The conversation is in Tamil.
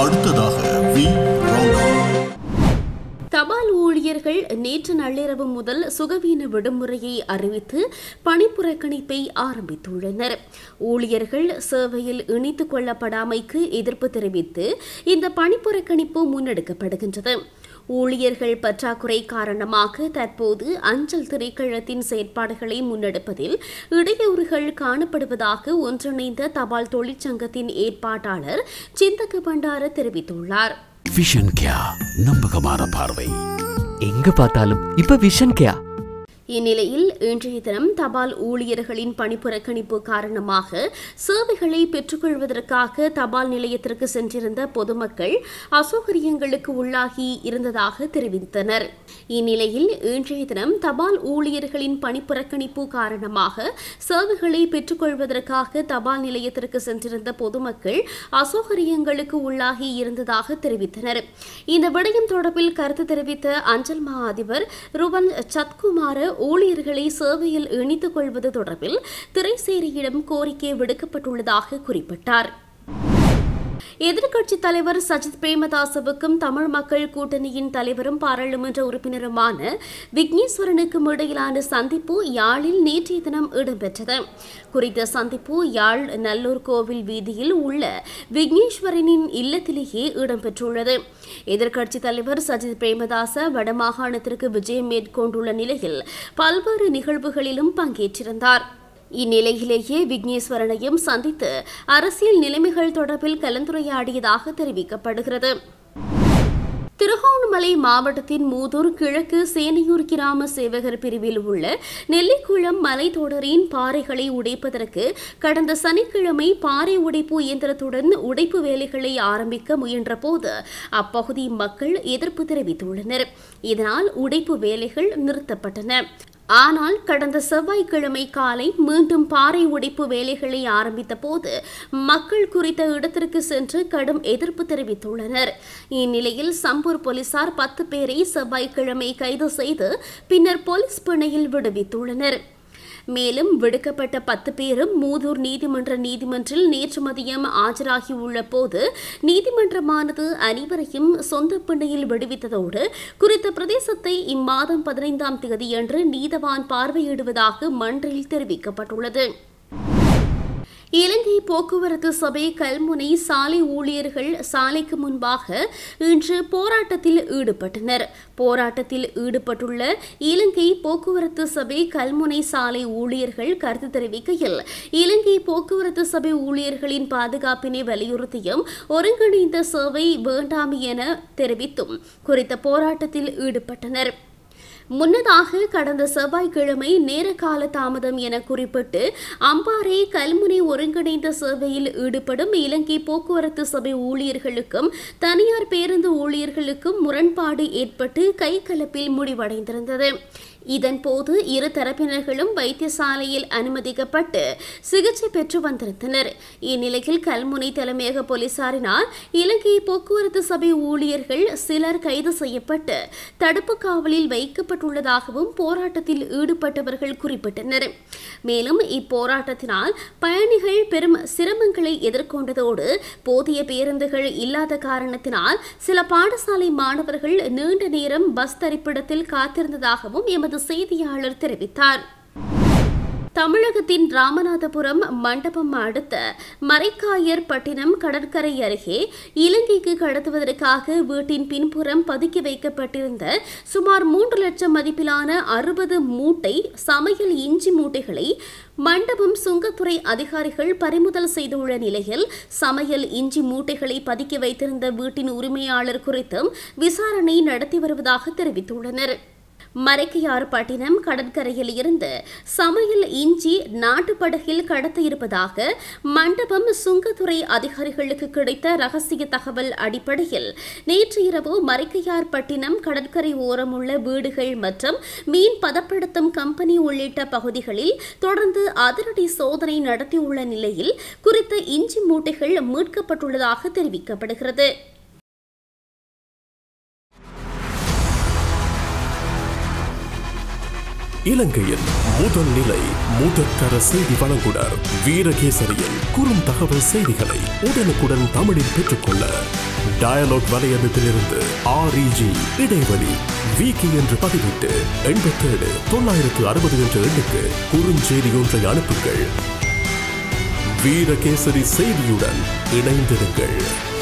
அடுத்ததாக வி ரவுண்டப் தபால் ஊழியர்கள் நேற்று நள்ளிரவு முதல் சுகவீன விடுமுறையை அறிவித்து பணிப்புறக்கணிப்பை ஆரம்பித்துள்ளனர் ஊழியர்கள் சேவையில் இணைத்துக் கொள்ளப்படாமைக்கு எதிர்ப்பு தெரிவித்து இந்த பணிப்புறக்கணிப்பு முன்னெடுக்கப்படுகின்றது ஊழியர்கள் பற்றாக்குறை காரணமாக தற்போது அஞ்சல் திணைக்களத்தின் செயற்பாடுகளை முன்னெடுப்பதில் இடையூறுகள் காணப்படுவதாக ஒன்றிணைந்த தபால் தொழிற்சங்கத்தின் ஏற்பாட்டாளர் சிந்தக பண்டார தெரிவித்துள்ளார் விஷன் கியா நம்பகமான பார்வை எங்க பார்த்தாலும் இப்ப விஷன் கேயா இந்நிலையில் இன்றைய தினம் தபால் ஊழியர்களின் பணிப்புறக்கணிப்பு காரணமாக சேவைகளை பெற்றுக்கொள்வதற்காக தபால் நிலையத்திற்கு சென்றிருந்த பொதுமக்கள் அசௌகரியங்களுக்கு உள்ளாகி இருந்ததாக தெரிவித்தனர் இந்நிலையில் இன்றைய தினம் தபால் ஊழியர்களின் பணிப்புறக்கணிப்பு காரணமாக சேவைகளை பெற்றுக்கொள்வதற்காக தபால் நிலையத்திற்கு சென்றிருந்த பொதுமக்கள் அசௌகரியங்களுக்கு உள்ளாகி இருந்ததாக தெரிவித்தனர் இந்த விடயம் தொடர்பில் கருத்து தெரிவித்த அஞ்சல் மா அதிபர் ருவன் சத்குமார ஊழியர்களை சேவையில் இணைத்துக் கொள்வது தொடர்பில் திரைசேரியிடம் கோரிக்கை விடுக்கப்பட்டுள்ளதாக குறிப்பிட்டார் எதிர்க்கட்சித் தலைவர் சஜித் பிரேமதாசவுக்கும் தமிழ் மக்கள் கூட்டணியின் தலைவரும் பாராளுமன்ற உறுப்பினருமான விக்னேஸ்வரனுக்கும் இடையிலான சந்திப்பு யாழில் நேற்றைய தினம் இடம்பெற்றது குறித்த சந்திப்பு யாழ் நல்லூர் கோவில் வீதியில் உள்ள விக்னேஸ்வரனின் இல்லத்திலேயே இடம்பெற்றுள்ளது எதிர்க்கட்சித் தலைவர் சஜித் பிரேமதாச வடமாகாணத்திற்கு விஜயம் மேற்கொண்டுள்ள நிலையில் பல்வேறு நிகழ்வுகளிலும் பங்கேற்றிருந்தார் இந்நிலையிலேயே விக்னேஸ்வரனையும் சந்தித்து அரசியல் நிலைமைகள் தொடர்பில் கலந்துரையாடியதாக தெரிவிக்கப்படுகிறது திருகோணமலை மாவட்டத்தின் மூதூர் கிழக்கு சேனையூர் கிராம சேவகர் பிரிவில் உள்ள நெல்லிக்குளம் மலைத்தொடரின் பாறைகளை உடைப்பதற்கு கடந்த சனிக்கிழமை பாறை உடைப்பு இயந்திரத்துடன் உடைப்பு வேலைகளை ஆரம்பிக்க முயன்றபோது அப்பகுதி மக்கள் எதிர்ப்பு தெரிவித்துள்ளனர் இதனால் உடைப்பு வேலைகள் நிறுத்தப்பட்டன ஆனால் கடந்த செவ்வாய்க்கிழமை காலை மீண்டும் பாறை உடைப்பு வேலைகளை ஆரம்பித்த போது மக்கள் குறித்த இடத்திற்கு சென்று கடும் எதிர்ப்பு தெரிவித்துள்ளனர் இந்நிலையில் சம்பூர் போலீசார் பத்து பேரை செவ்வாய்க்கிழமை கைது செய்து பின்னர் போலீஸ் பிணையில் விடுவித்துள்ளனர் மேலும் விடுக்கப்பட்ட பத்து பேரும் மூதூர் நீதிமன்ற நீதிமன்றில் நேற்று மதியம் ஆஜராகியுள்ள போது நீதிமன்றமானது அனைவரையும் சொந்த பிணையில் விடுவித்ததோடு குறித்த பிரதேசத்தை இம்மாதம் பதினைந்தாம் தேதியன்று நீதவான் பார்வையிடுவதாக மன்றில் தெரிவிக்கப்பட்டுள்ளது இலங்கை போக்குவரத்து சபை கல்முனை சாலை ஊழியர்கள் சாலைக்கு முன்பாக இன்று போராட்டத்தில் ஈடுபட்டனர் போராட்டத்தில் ஈடுபட்டுள்ள இலங்கை போக்குவரத்து சபை கல்முனை சாலை ஊழியர்கள் கருத்து தெரிவிக்கையில் இலங்கை போக்குவரத்து சபை ஊழியர்களின் பாதுகாப்பினை வலியுறுத்தியும் ஒருங்கிணைந்த சேவை வேண்டாம் என தெரிவித்தும் குறித்த போராட்டத்தில் ஈடுபட்டனர் முன்னதாக கடந்த செவ்வாய்க்கிழமை நேர கால தாமதம் என குறிப்பிட்டு அம்பாறை கல்முனை ஒருங்கிணைந்த சேவையில் ஈடுபடும் இலங்கை போக்குவரத்து சபை ஊழியர்களுக்கும் தனியார் பேருந்து ஊழியர்களுக்கும் முரண்பாடு ஏற்பட்டு கைகலப்பில் முடிவடைந்திருந்தது இதன்போது இரு தரப்பினர்களும் வைத்தியசாலையில் அனுமதிக்கப்பட்டு சிகிச்சை பெற்று வந்திருந்தனர் இந்நிலையில் கல்முனை தலைமையக போலீசாரினால் இலங்கை போக்குவரத்து சபை ஊழியர்கள் சிலர் கைது செய்யப்பட்டு தடுப்பு காவலில் வைக்கப்பட்டுள்ளதாகவும் போராட்டத்தில் ஈடுபட்டவர்கள் குறிப்பிட்டனர் மேலும் இப்போராட்டத்தினால் பயணிகள் பெரும் சிரமங்களை எதிர்கொண்டதோடு போதிய பேருந்துகள் இல்லாத காரணத்தினால் சில பாடசாலை மாணவர்கள் நீண்ட நேரம் பஸ் தரிப்பிடத்தில் காத்திருந்ததாகவும் எமது செய்தியாளர் தெரிவித்தார் தமிழகத்தின் ராமநாதபுரம் மண்டபம் அடுத்த மரைக்காயர் பட்டினம் கடற்கரை அருகே இலங்கைக்கு கடத்துவதற்காக வீட்டின் பின்புறம் பதுக்கி வைக்கப்பட்டிருந்த சுமார் மூன்று லட்சம் மதிப்பிலான அறுபது மூட்டை சமையல் இஞ்சி மூட்டைகளை மண்டபம் சுங்கத்துறை அதிகாரிகள் பறிமுதல் செய்துள்ள நிலையில் சமையல் இஞ்சி மூட்டைகளை பதுக்கி வைத்திருந்த வீட்டின் உரிமையாளர் குறித்தும் விசாரணை நடத்தி வருவதாக தெரிவித்துள்ளனர் மரைக்கையாறுபட்டினம் கடற்கரையில் இருந்து சமையல் இஞ்சி நாட்டுப்படகில் கடத்த இருப்பதாக மண்டபம் சுங்கத்துறை அதிகாரிகளுக்கு கிடைத்த ரகசிய தகவல் அடிப்படையில் நேற்று இரவு மரைக்கையார்பட்டினம் கடற்கரை ஓரம் உள்ள வீடுகள் மற்றும் மீன் பதப்படுத்தும் கம்பெனி உள்ளிட்ட பகுதிகளில் தொடர்ந்து அதிரடி சோதனை நடத்தியுள்ள நிலையில் குறித்த இஞ்சி மூட்டைகள் மீட்கப்பட்டுள்ளதாக தெரிவிக்கப்படுகிறது இலங்கையின் முதல் நிலை முதற்கர செய்தி வழங்குனர் வீரகேசரியின் குறும் தகவல் செய்திகளை உடனுக்குடன் தமிழில் பெற்றுக்கொள்ள டயலாக் வலையமைப்பிலிருந்து ஆர்இஜி இடைவெளி விகி என்று பதிவிட்டு எண்பத்தேழு தொள்ளாயிரத்து அறுபது என்ற எண்ணுக்கு குறுஞ்செய்தி ஒன்றை அனுப்புங்கள் வீரகேசரி செய்தியுடன் இணைந்திருங்கள்